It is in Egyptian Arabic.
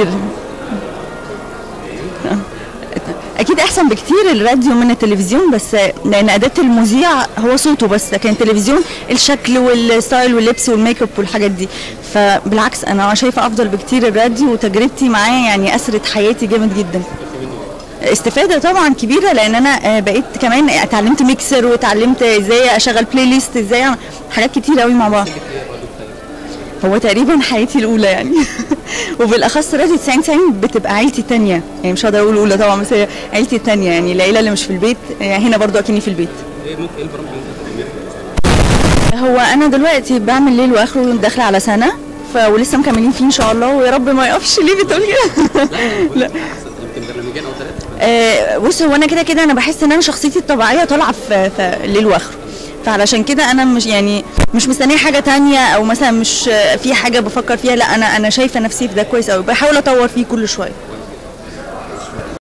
بكتير اكيد احسن بكتير الراديو من التلفزيون بس لان اداه المذيع هو صوته بس لكن التلفزيون الشكل والستايل واللبس والميك اب والحاجات دي فبالعكس انا شايفه افضل بكتير الراديو وتجربتي معاه يعني اثرت حياتي جامد جدا استفاده طبعا كبيره لان انا آه، بقيت كمان اتعلمت ميكسر واتعلمت ازاي اشغل بلاي ليست ازاي أعمل حاجات كتير قوي مع بعض هو تقريبا حياتي الاولى يعني وبالاخص راديو 90 90 بتبقى عيلتي الثانيه يعني مش هقدر اقول الاولى طبعا بس هي عيلتي الثانيه يعني العيله اللي مش في البيت يعني هنا برضو اكني في البيت ايه ممكن ايه البرامج اللي انت بتعملها هو انا دلوقتي بعمل ليل واخره داخله على سنه ف ولسه مكملين فيه ان شاء الله ويا رب ما يقفش ليه بتقول كده لا يمكن برنامجين او ثلاثه آه، بص هو انا كده كده انا بحس ان انا شخصيتي الطبيعيه طالعه في في الليل واخره فعلشان كده انا مش يعني مش مستنيه حاجه تانية او مثلا مش آه، في حاجه بفكر فيها لا انا انا شايفه نفسي في ده كويس قوي بحاول اطور فيه كل شويه